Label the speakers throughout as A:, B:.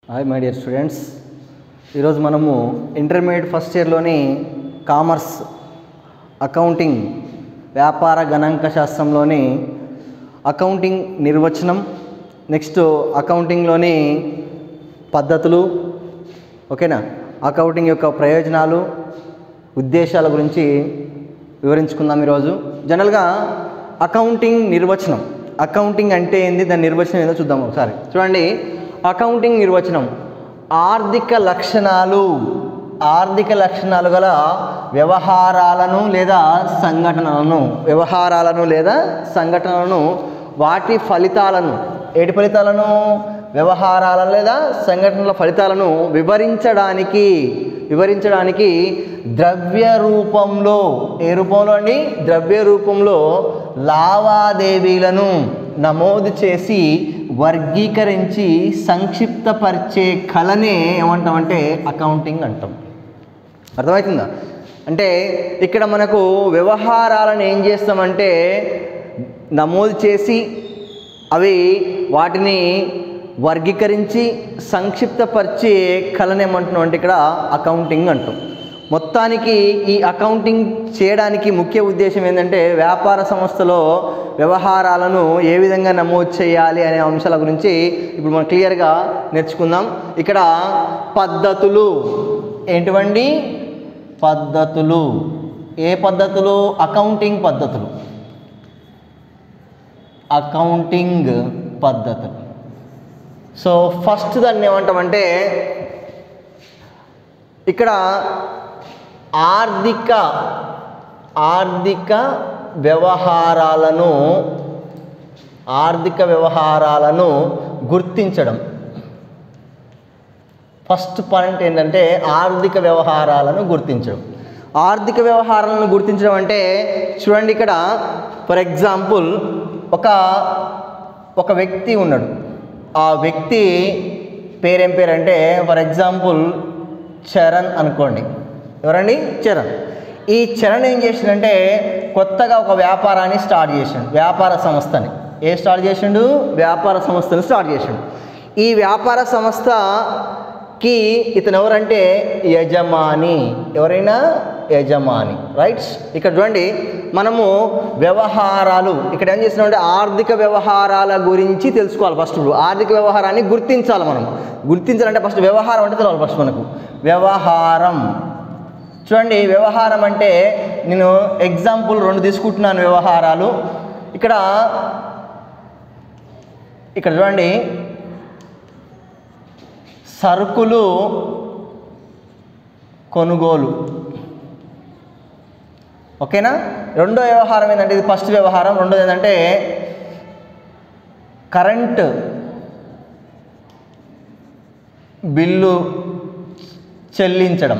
A: Hi my dear students ఈరోజు మనము intermediate first ఇయర్లోని కామర్స్ అకౌంటింగ్ వ్యాపార గణాంక శాస్త్రంలోని అకౌంటింగ్ నిర్వచనం నెక్స్ట్ అకౌంటింగ్లోని పద్ధతులు ఓకేనా అకౌంటింగ్ యొక్క ప్రయోజనాలు ఉద్దేశాల గురించి వివరించుకుందాం ఈరోజు జనరల్గా అకౌంటింగ్ నిర్వచనం అకౌంటింగ్ అంటే ఏంది దాని నిర్వచనం ఏదో చూద్దాం ఒకసారి చూడండి అకౌంటింగ్ నిర్వచనం ఆర్థిక లక్షణాలు ఆర్థిక లక్షణాలు గల వ్యవహారాలను లేదా సంఘటనలను వ్యవహారాలను లేదా సంఘటనలను వాటి ఫలితాలను ఏటి ఫలితాలను వ్యవహారాల లేదా సంఘటనల ఫలితాలను వివరించడానికి వివరించడానికి ద్రవ్య రూపంలో ఏ రూపంలో అండి ద్రవ్య రూపంలో లావాదేవీలను నమోదు చేసి వర్గీకరించి సంక్షిప్తపరిచే కళనే ఏమంటామంటే అకౌంటింగ్ అంటాం అర్థమవుతుందా అంటే ఇక్కడ మనకు వ్యవహారాలను ఏం చేస్తామంటే నమోదు చేసి అవి వాటిని వర్గీకరించి సంక్షిప్తపరిచే కళను ఏమంటున్నాం అంటే ఇక్కడ అకౌంటింగ్ అంటాం మొత్తానికి ఈ అకౌంటింగ్ చేయడానికి ముఖ్య ఉద్దేశం ఏంటంటే వ్యాపార సంస్థలో వ్యవహారాలను ఏ విధంగా నమోదు చేయాలి అనే అంశాల గురించి ఇప్పుడు మనం క్లియర్గా నేర్చుకుందాం ఇక్కడ పద్ధతులు ఏంటివండి పద్ధతులు ఏ పద్ధతులు అకౌంటింగ్ పద్ధతులు అకౌంటింగ్ పద్ధతులు సో ఫస్ట్ దాన్ని ఏమంటామంటే ఇక్కడ ఆర్థిక ఆర్థిక వ్యవహారాలను ఆర్థిక వ్యవహారాలను గుర్తించడం ఫస్ట్ పాయింట్ ఏంటంటే ఆర్థిక వ్యవహారాలను గుర్తించడం ఆర్థిక వ్యవహారాలను గుర్తించడం అంటే చూడండి ఇక్కడ ఫర్ ఎగ్జాంపుల్ ఒక ఒక వ్యక్తి ఉన్నాడు ఆ వ్యక్తి పేరేం పేరు అంటే ఫర్ ఎగ్జాంపుల్ చరణ్ అనుకోండి ఎవరండి చరణ్ ఈ చరణ్ ఏం చేసిండంటే కొత్తగా ఒక వ్యాపారాన్ని స్టార్ట్ చేసిండు వ్యాపార సంస్థని ఏ స్టార్ట్ చేసిండు వ్యాపార సంస్థను స్టార్ట్ చేసిండు ఈ వ్యాపార సంస్థకి ఇతను ఎవరంటే యజమాని ఎవరైనా యజమాని రైట్ ఇక్కడ చూడండి మనము వ్యవహారాలు ఇక్కడ ఏం చేస్తున్నామంటే ఆర్థిక వ్యవహారాల గురించి తెలుసుకోవాలి ఫస్ట్ ఆర్థిక వ్యవహారాన్ని గుర్తించాలి మనం గుర్తించాలంటే ఫస్ట్ వ్యవహారం అంటే తెలవాలి ఫస్ట్ మనకు వ్యవహారం చూడండి వ్యవహారం అంటే నేను ఎగ్జాంపుల్ రెండు తీసుకుంటున్నాను వ్యవహారాలు ఇక్కడ ఇక్కడ చూడండి సరుకులు కొనుగోలు ఓకేనా రెండో వ్యవహారం ఏంటంటే ఇది ఫస్ట్ వ్యవహారం రెండోది ఏంటంటే కరెంట్ బిల్లు చెల్లించడం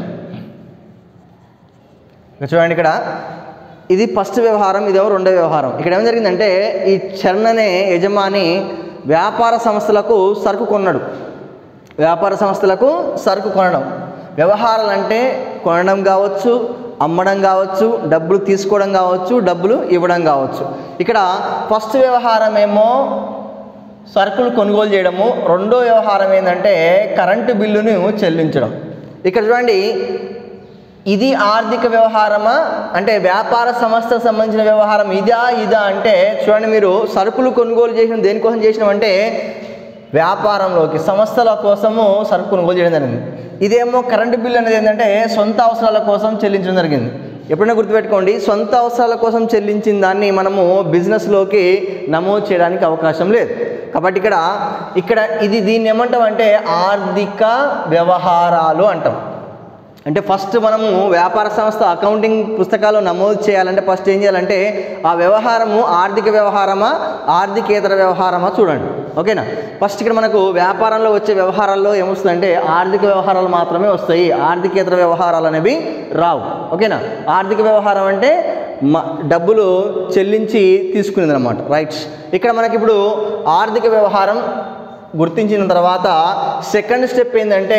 A: ఇక చూడండి ఇక్కడ ఇది ఫస్ట్ వ్యవహారం ఇదేమో రెండో వ్యవహారం ఇక్కడ ఏం జరిగిందంటే ఈ చరణ్ అనే యజమాని వ్యాపార సంస్థలకు సరుకు కొన్నాడు వ్యాపార సంస్థలకు సరుకు కొనడం వ్యవహారాలు అంటే కొనడం కావచ్చు అమ్మడం కావచ్చు డబ్బులు తీసుకోవడం కావచ్చు డబ్బులు ఇవ్వడం కావచ్చు ఇక్కడ ఫస్ట్ వ్యవహారం ఏమో సరుకులు కొనుగోలు చేయడము రెండో వ్యవహారం ఏంటంటే కరెంటు బిల్లును చెల్లించడం ఇక్కడ చూడండి ఇది ఆర్థిక వ్యవహారమా అంటే వ్యాపార సంస్థకు సంబంధించిన వ్యవహారం ఇదా ఇదా అంటే చూడండి మీరు సరుకులు కొనుగోలు చేసిన దేనికోసం చేసినామంటే వ్యాపారంలోకి సంస్థల కోసము సరుకు కొనుగోలు చేయడం జరిగింది ఇదేమో కరెంటు బిల్ అనేది ఏంటంటే సొంత అవసరాల కోసం చెల్లించడం జరిగింది ఎప్పుడైనా గుర్తుపెట్టుకోండి సొంత అవసరాల కోసం చెల్లించిన దాన్ని మనము బిజినెస్లోకి నమోదు చేయడానికి అవకాశం లేదు కాబట్టి ఇక్కడ ఇక్కడ ఇది దీన్ని ఏమంటామంటే ఆర్థిక వ్యవహారాలు అంటాం అంటే ఫస్ట్ మనము వ్యాపార సంస్థ అకౌంటింగ్ పుస్తకాలు నమోదు చేయాలంటే ఫస్ట్ ఏం చేయాలంటే ఆ వ్యవహారము ఆర్థిక వ్యవహారమా ఆర్థికేతర వ్యవహారమా చూడండి ఓకేనా ఫస్ట్ ఇక్కడ మనకు వ్యాపారంలో వచ్చే వ్యవహారాల్లో ఏమొస్తుందంటే ఆర్థిక వ్యవహారాలు మాత్రమే వస్తాయి ఆర్థికేతర వ్యవహారాలు అనేవి రావు ఓకేనా ఆర్థిక వ్యవహారం అంటే మ డబ్బులు చెల్లించి తీసుకునేది అనమాట రైట్ ఇక్కడ మనకి ఇప్పుడు ఆర్థిక వ్యవహారం గుర్తించిన తర్వాత సెకండ్ స్టెప్ ఏంటంటే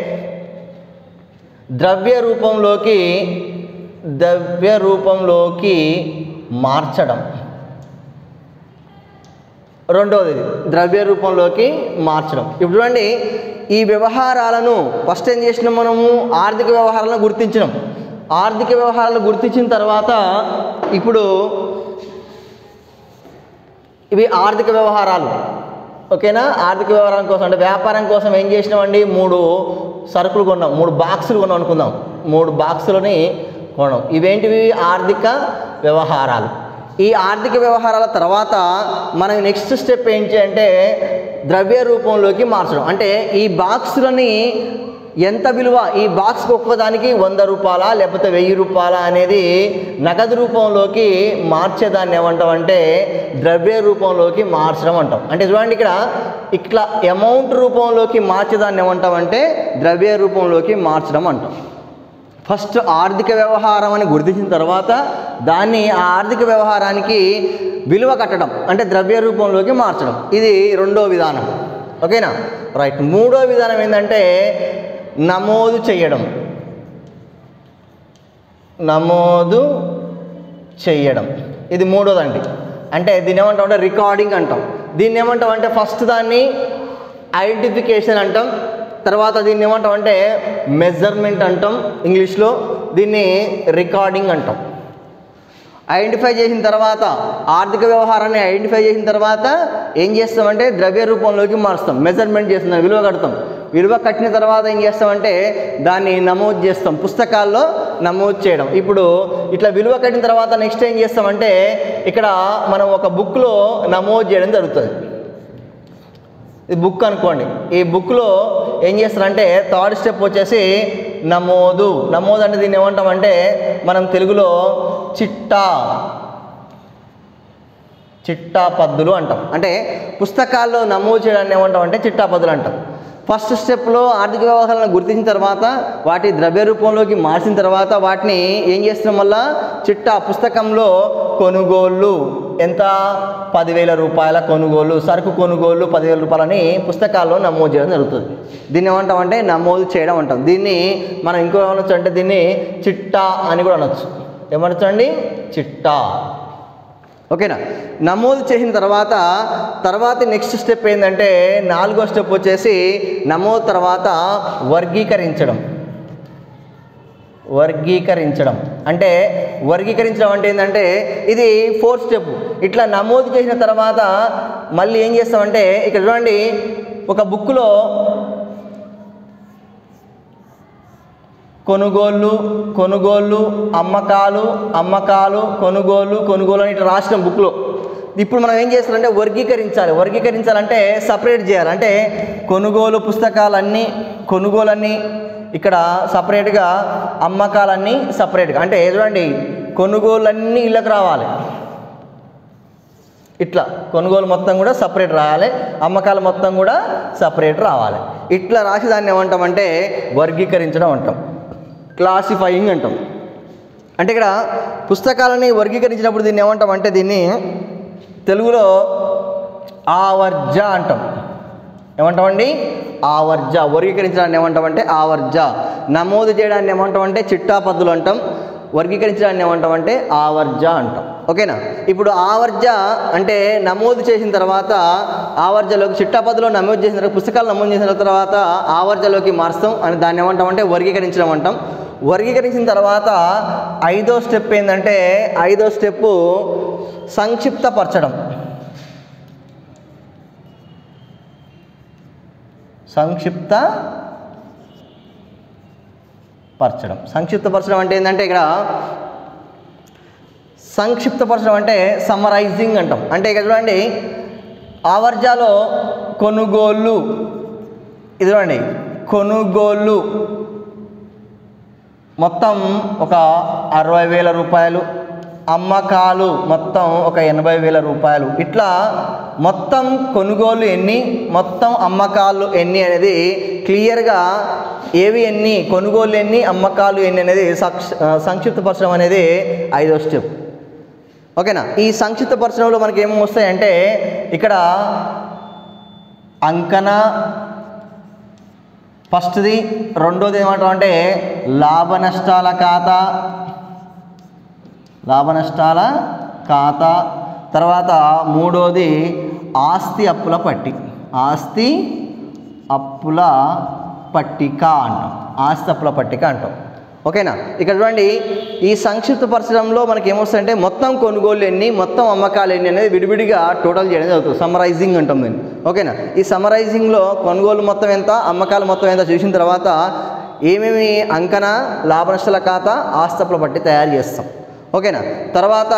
A: ద్రవ్య రూపంలోకి ద్రవ్య రూపంలోకి మార్చడం రెండవది ద్రవ్య రూపంలోకి మార్చడం ఇప్పుడు చూడండి ఈ వ్యవహారాలను ఫస్ట్ ఏం చేసినాం మనము ఆర్థిక వ్యవహారాలను గుర్తించినాం ఆర్థిక వ్యవహారాలను గుర్తించిన తర్వాత ఇప్పుడు ఇవి ఆర్థిక వ్యవహారాలు ఓకేనా ఆర్థిక వ్యవహారం కోసం అంటే వ్యాపారం కోసం ఏం చేసినామండి మూడు సరుకులు కొన్నాం మూడు బాక్సులు కొన్నాం అనుకుందాం మూడు బాక్సులని కొన్నాం ఇవేంటివి ఆర్థిక వ్యవహారాలు ఈ ఆర్థిక వ్యవహారాల తర్వాత మనం నెక్స్ట్ స్టెప్ ఏంటి అంటే ద్రవ్య రూపంలోకి మార్చడం అంటే ఈ బాక్సులని ఎంత విలువ ఈ బాక్స్కి ఒక్కదానికి వంద రూపాయల లేకపోతే వెయ్యి రూపాయల అనేది నగదు రూపంలోకి మార్చేదాన్ని ఏమంటాం అంటే ద్రవ్య రూపంలోకి మార్చడం అంటాం అంటే చూడండి ఇక్కడ ఇట్లా అమౌంట్ రూపంలోకి మార్చేదాన్ని ఏమంటాం అంటే ద్రవ్య రూపంలోకి మార్చడం అంటాం ఫస్ట్ ఆర్థిక వ్యవహారం అని గుర్తించిన తర్వాత దాన్ని ఆ ఆర్థిక వ్యవహారానికి విలువ కట్టడం అంటే ద్రవ్య రూపంలోకి మార్చడం ఇది రెండో విధానం ఓకేనా రైట్ మూడో విధానం ఏంటంటే నమోదు చేయడం నమోదు చేయడం ఇది మూడోదండి అంటే దీన్ని ఏమంటాం అంటే రికార్డింగ్ అంటాం దీన్ని ఏమంటాం అంటే ఫస్ట్ దాన్ని ఐడెంటిఫికేషన్ అంటాం తర్వాత దీన్ని ఏమంటాం అంటే మెజర్మెంట్ అంటాం ఇంగ్లీష్లో దీన్ని రికార్డింగ్ అంటాం ఐడెంటిఫై చేసిన తర్వాత ఆర్థిక వ్యవహారాన్ని ఐడెంటిఫై చేసిన తర్వాత ఏం చేస్తామంటే ద్రవ్య రూపంలోకి మారుస్తాం మెజర్మెంట్ చేస్తాం విలువ కడతాం విలువ కట్టిన తర్వాత ఏం చేస్తామంటే దాన్ని నమోదు చేస్తాం పుస్తకాల్లో నమోదు చేయడం ఇప్పుడు ఇట్లా విలువ కట్టిన తర్వాత నెక్స్ట్ ఏం చేస్తామంటే ఇక్కడ మనం ఒక బుక్లో నమోదు చేయడం జరుగుతుంది ఇది బుక్ అనుకోండి ఈ బుక్లో ఏం చేస్తారంటే థర్డ్ స్టెప్ వచ్చేసి నమోదు నమోదు అంటే దీన్ని ఏమంటామంటే మనం తెలుగులో చిట్టా చిట్టా పద్దులు అంటాం అంటే పుస్తకాల్లో నమోదు చేయడాన్ని ఏమంటాం అంటే చిట్టా పద్దులు అంటాం ఫస్ట్ స్టెప్లో ఆర్థిక వ్యవహారాలను గుర్తించిన తర్వాత వాటి ద్రవ్య రూపంలోకి మార్చిన తర్వాత వాటిని ఏం చేస్తున్నాం వల్ల చిట్టా పుస్తకంలో కొనుగోళ్ళు ఎంత పదివేల రూపాయల కొనుగోలు సరుకు కొనుగోలు పదివేల రూపాయలని పుస్తకాల్లో నమోదు చేయడం జరుగుతుంది దీన్ని ఏమంటాం అంటే నమోదు చేయడం అంటాం దీన్ని మనం ఇంకో అనొచ్చు అంటే దీన్ని చిట్టా అని కూడా అనొచ్చు ఏమనొచ్చు అండి చిట్టా ఓకేనా నమోదు చేసిన తర్వాత తర్వాత నెక్స్ట్ స్టెప్ ఏంటంటే నాలుగో స్టెప్ వచ్చేసి నమోదు తర్వాత వర్గీకరించడం వర్గీకరించడం అంటే వర్గీకరించడం అంటే ఏంటంటే ఇది ఫోర్త్ స్టెప్ ఇట్లా నమోదు చేసిన తర్వాత మళ్ళీ ఏం చేస్తామంటే ఇక్కడ చూడండి ఒక బుక్లో కొనుగోళ్ళు కొనుగోళ్ళు అమ్మకాలు అమ్మకాలు కొనుగోలు కొనుగోలు అని ఇట్లా రాసిన బుక్లో ఇప్పుడు మనం ఏం చేస్తామంటే వర్గీకరించాలి వర్గీకరించాలంటే సపరేట్ చేయాలి అంటే కొనుగోలు పుస్తకాలన్నీ కొనుగోలన్నీ ఇక్కడ సపరేట్గా అమ్మకాలన్నీ సపరేట్గా అంటే చూడండి కొనుగోలన్నీ ఇళ్ళకి రావాలి ఇట్లా కొనుగోలు మొత్తం కూడా సపరేట్ రాయాలి అమ్మకాలు మొత్తం కూడా సపరేట్ రావాలి ఇట్లా రాసి దాన్ని ఏమంటామంటే వర్గీకరించడం అంటాం క్లాసిఫైయింగ్ అంటాం అంటే ఇక్కడ పుస్తకాలని వర్గీకరించినప్పుడు దీన్ని ఏమంటాం అంటే దీన్ని తెలుగులో ఆవర్జ అంటాం ఏమంటామండి ఆవర్జ వర్గీకరించడాన్ని ఏమంటామంటే ఆవర్జ నమోదు చేయడాన్ని ఏమంటామంటే చిట్టా పద్దులు అంటాం వర్గీకరించడాన్ని ఏమంటామంటే ఆవర్జ అంటాం ఓకేనా ఇప్పుడు ఆవర్జ అంటే నమోదు చేసిన తర్వాత ఆవర్జలోకి చిట్టా పద్దులో నమోదు చేసిన తర్వాత పుస్తకాలు నమోదు చేసిన తర్వాత ఆవర్జలోకి మార్స్తాం అని దాన్ని ఏమంటామంటే వర్గీకరించడం అంటాం వర్గీకరించిన తర్వాత ఐదో స్టెప్ ఏంటంటే ఐదో స్టెప్పు సంక్షిప్తపరచడం సంక్షిప్త పరచడం సంక్షిప్తపరచడం అంటే ఏంటంటే ఇక్కడ సంక్షిప్తపరచడం అంటే సమ్మరైజింగ్ అంటాం అంటే ఇక్కడ చూడండి ఆవర్జాలో కొనుగోళ్ళు ఇది చూడండి కొనుగోళ్ళు మొత్తం ఒక అరవై వేల రూపాయలు అమ్మకాలు మొత్తం ఒక ఎనభై వేల రూపాయలు ఇట్లా మొత్తం కొనుగోలు ఎన్ని మొత్తం అమ్మకాలు ఎన్ని అనేది క్లియర్గా ఏవి ఎన్ని కొనుగోలు ఎన్ని అమ్మకాలు ఎన్ని అనేది సక్ష సంక్షిప్తపరచడం అనేది ఐదో స్టెప్ ఓకేనా ఈ సంక్షిప్తపరచడంలో మనకి ఏమేమి వస్తాయంటే ఇక్కడ అంకన ఫస్ట్ది రెండోది ఏమంటాం అంటే లాభ నష్టాల ఖాతా లాభ నష్టాల ఖాతా తర్వాత మూడోది ఆస్తి అప్పుల పట్టి ఆస్తి అప్పుల పట్టిక అంటాం ఆస్తి అప్పుల పట్టిక అంటాం ఓకేనా ఇక్కడ చూడండి ఈ సంక్షిప్తపరచడంలో మనకి ఏమొస్తుందంటే మొత్తం కొనుగోలు ఎన్ని మొత్తం అమ్మకాలు ఎన్ని అనేది విడివిడిగా టోటల్ చేయడం జరుగుతుంది సమ్మరైజింగ్ అంటాం దీన్ని ఓకేనా ఈ సమ్మరైజింగ్లో కొనుగోలు మొత్తం ఎంత అమ్మకాలు మొత్తం ఎంత చూసిన తర్వాత ఏమేమి అంకన లాభ నష్టాల ఖాతా ఆస్తపుల పట్టి తయారు చేస్తాం ఓకేనా తర్వాత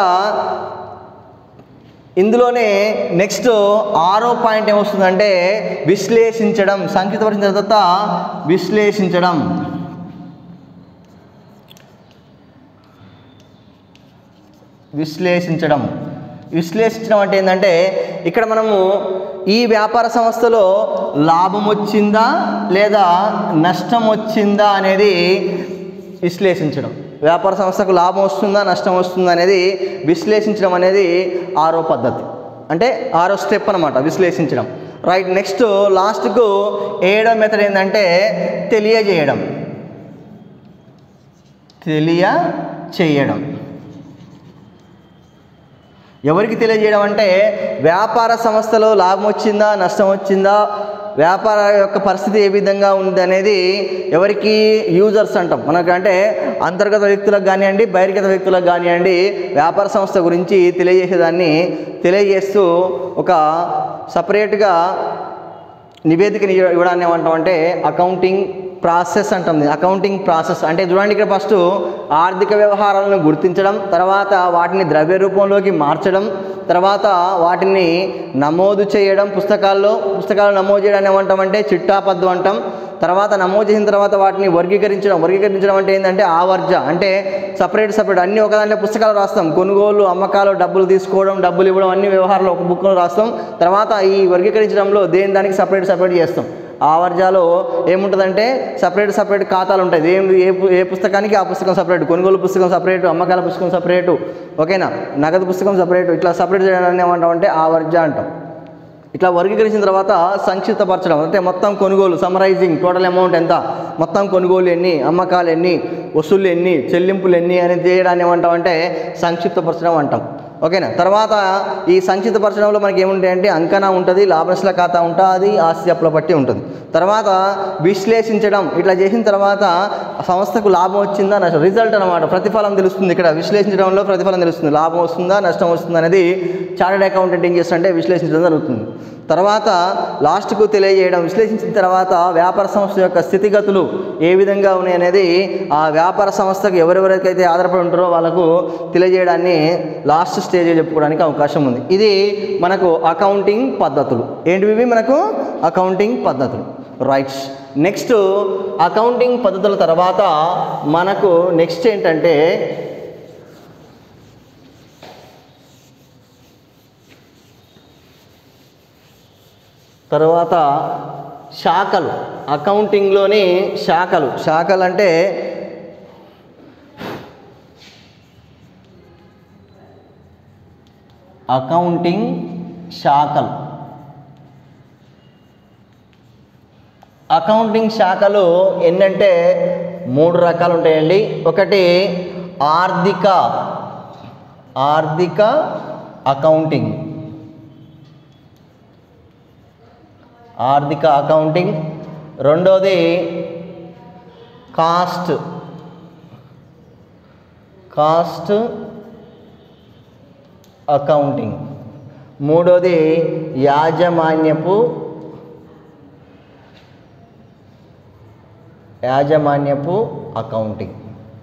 A: ఇందులోనే నెక్స్ట్ ఆరో పాయింట్ ఏమొస్తుందంటే విశ్లేషించడం సంక్షిప్తపరిచిన తర్వాత విశ్లేషించడం విశ్లేషించడం విశ్లేషించడం అంటే ఏంటంటే ఇక్కడ మనము ఈ వ్యాపార సంస్థలో లాభం వచ్చిందా లేదా నష్టం వచ్చిందా అనేది విశ్లేషించడం వ్యాపార సంస్థకు లాభం వస్తుందా నష్టం వస్తుందా అనేది విశ్లేషించడం అనేది ఆరో పద్ధతి అంటే ఆరో స్టెప్ అనమాట విశ్లేషించడం రైట్ నెక్స్ట్ లాస్ట్కు ఏడో మెథడ్ ఏంటంటే తెలియజేయడం తెలియచేయడం ఎవరికి తెలియజేయడం అంటే వ్యాపార సంస్థలో లాభం వచ్చిందా నష్టం వచ్చిందా వ్యాపార యొక్క పరిస్థితి ఏ విధంగా ఉంది అనేది ఎవరికి యూజర్స్ అంటాం మనకు అంటే అంతర్గత వ్యక్తులకు కానివ్వండి బహిర్గత వ్యక్తులకు కానివ్వండి వ్యాపార సంస్థ గురించి తెలియజేసేదాన్ని తెలియజేస్తూ ఒక సపరేట్గా నివేదికని ఇవ్వ- ఇవ్వడాన్ని ఏమంటాం అంటే అకౌంటింగ్ ప్రాసెస్ అంటాం దీన్ని. అకౌంటింగ్ ప్రాసెస్ అంటే చూడండి ఇక్కడ ఫస్ట్ ఆర్థిక వ్యవహారాలను గుర్తించడం తర్వాత వాటిని ద్రవ్య రూపంలోకి మార్చడం తర్వాత వాటిని నమోదు చేయడం పుస్తకాల్లో పుస్తకాలు నమోదు చేయడాన్ని ఏమంటామంటే చిట్టాపద్దు అంటాం తర్వాత నమోదు చేసిన తర్వాత వాటిని వర్గీకరించడం వర్గీకరించడం అంటే ఏంటంటే ఆవర్జ అంటే సపరేట్ సపరేట్ అన్ని ఒక దాంట్లో పుస్తకాలు రాస్తాం కొనుగోలు అమ్మకాలు డబ్బులు తీసుకోవడం డబ్బులు ఇవ్వడం అన్ని వ్యవహారాలు ఒక బుక్లో రాస్తాం తర్వాత ఈ వర్గీకరించడంలో దేని దానికి సపరేట్ సపరేట్ చేస్తాం ఆ వర్జాలో ఏముంటుందంటే సపరేట్ సపరేట్ ఖాతాలు ఉంటాయి ఏం ఏ పు- ఏ పుస్తకానికి ఆ పుస్తకం సపరేట్ కొనుగోలు పుస్తకం సపరేటు అమ్మకాల పుస్తకం సపరేటు ఓకేనా నగదు పుస్తకం సపరేటు ఇట్లా సపరేట్ చేయడాన్ని ఏమంటామంటే ఆ వర్జ అంటాం ఇట్లా వర్గీకరించిన తర్వాత సంక్షిప్తపరచడం అంటే మొత్తం కొనుగోలు సమరైజింగ్ టోటల్ అమౌంట్ ఎంత మొత్తం కొనుగోలు ఎన్ని అమ్మకాలు ఎన్ని వసూళ్ళు ఎన్ని చెల్లింపులు ఎన్ని అనేది చేయడాన్ని ఏమంటామంటే సంక్షిప్తపరచడం అంటాం ఓకేనా తర్వాత ఈ సంక్షిప్తపరచడంలో మనకి ఏముంటాయంటే అంకణ ఉంటుంది లాభనష్టాల ఖాతా ఉంటుంది ఆస్తి అప్పుల పట్టి ఉంటుంది తర్వాత విశ్లేషించడం ఇట్లా చేసిన తర్వాత సంస్థకు లాభం వచ్చిందా నష్టం రిజల్ట్ అనమాట ప్రతిఫలం తెలుస్తుంది ఇక్కడ విశ్లేషించడంలో ప్రతిఫలం తెలుస్తుంది లాభం వస్తుందా నష్టం వస్తుందా అనేది చార్టెడ్ అకౌంటెంట్ ఏం చేస్తుంటే విశ్లేషించడం జరుగుతుంది తర్వాత లాస్ట్కు తెలియజేయడం విశ్లేషించిన తర్వాత వ్యాపార సంస్థ యొక్క స్థితిగతులు ఏ విధంగా ఉన్నాయి అనేది ఆ వ్యాపార సంస్థకు ఎవరెవరికైతే ఆధారపడి ఉంటారో వాళ్ళకు తెలియజేయడాన్ని లాస్ట్ స్టేజ్ చెప్పుకోవడానికి అవకాశం ఉంది ఇది మనకు అకౌంటింగ్ పద్ధతులు ఏంటివి ఇవి మనకు అకౌంటింగ్ పద్ధతులు రైట్స్ నెక్స్ట్ అకౌంటింగ్ పద్ధతుల తర్వాత మనకు నెక్స్ట్ ఏంటంటే తర్వాత శాఖలు అకౌంటింగ్లోని శాఖలు శాఖలు అంటే అకౌంటింగ్ శాఖలు అకౌంటింగ్ శాఖలు ఏంటంటే మూడు రకాలు ఉంటాయండి ఒకటి ఆర్థిక ఆర్థిక అకౌంటింగ్ ఆర్థిక అకౌంటింగ్ రెండోది కాస్ట్ కాస్ట్ అకౌంటింగ్ మూడోది యాజమాన్యపు యాజమాన్యపు అకౌంటింగ్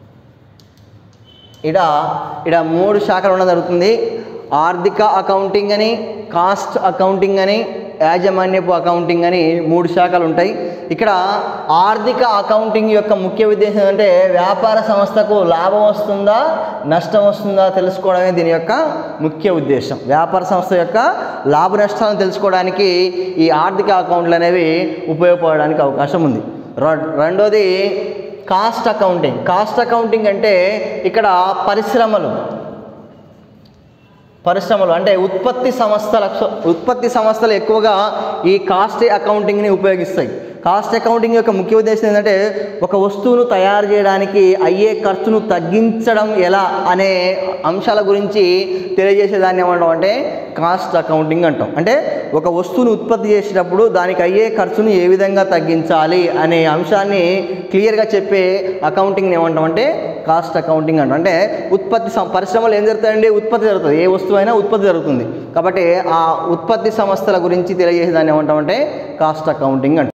A: ఇడ ఇడ మూడు శాఖలు ఉండడం జరుగుతుంది ఆర్థిక అకౌంటింగ్ అని కాస్ట్ అకౌంటింగ్ అని యాజమాన్యపు అకౌంటింగ్ అని మూడు శాఖలు ఉంటాయి ఇక్కడ ఆర్థిక అకౌంటింగ్ యొక్క ముఖ్య ఉద్దేశం అంటే వ్యాపార సంస్థకు లాభం వస్తుందా నష్టం వస్తుందా తెలుసుకోవడమే దీని యొక్క ముఖ్య ఉద్దేశం వ్యాపార సంస్థ యొక్క లాభ నష్టాలను తెలుసుకోవడానికి ఈ ఆర్థిక అకౌంట్లు అనేవి ఉపయోగపడడానికి అవకాశం ఉంది రెం- రెండోది కాస్ట్ అకౌంటింగ్ కాస్ట్ అకౌంటింగ్ అంటే ఇక్కడ పరిశ్రమలు పరిశ్రమలు అంటే ఉత్పత్తి సంస్థల ఉత్పత్తి సంస్థలు ఎక్కువగా ఈ కాస్ట్ అకౌంటింగ్ని ఉపయోగిస్తాయి కాస్ట్ అకౌంటింగ్ యొక్క ముఖ్య ఉద్దేశం ఏంటంటే ఒక వస్తువును తయారు చేయడానికి అయ్యే ఖర్చును తగ్గించడం ఎలా అనే అంశాల గురించి తెలియజేసేదాన్ని ఏమంటాం అంటే కాస్ట్ అకౌంటింగ్ అంటాం అంటే ఒక వస్తువును ఉత్పత్తి చేసేటప్పుడు దానికి అయ్యే ఖర్చును ఏ విధంగా తగ్గించాలి అనే అంశాన్ని క్లియర్గా చెప్పే అకౌంటింగ్ని ఏమంటాం అంటే కాస్ట్ అకౌంటింగ్ అంటాం అంటే ఉత్పత్తి సం- పరిశ్రమలో ఏం జరుగుతాయండి ఉత్పత్తి జరుగుతుంది ఏ వస్తువు అయినా ఉత్పత్తి జరుగుతుంది కాబట్టి ఆ ఉత్పత్తి సంస్థల గురించి తెలియజేసేదాన్ని ఏమంటాం అంటే కాస్ట్ అకౌంటింగ్ అంటాం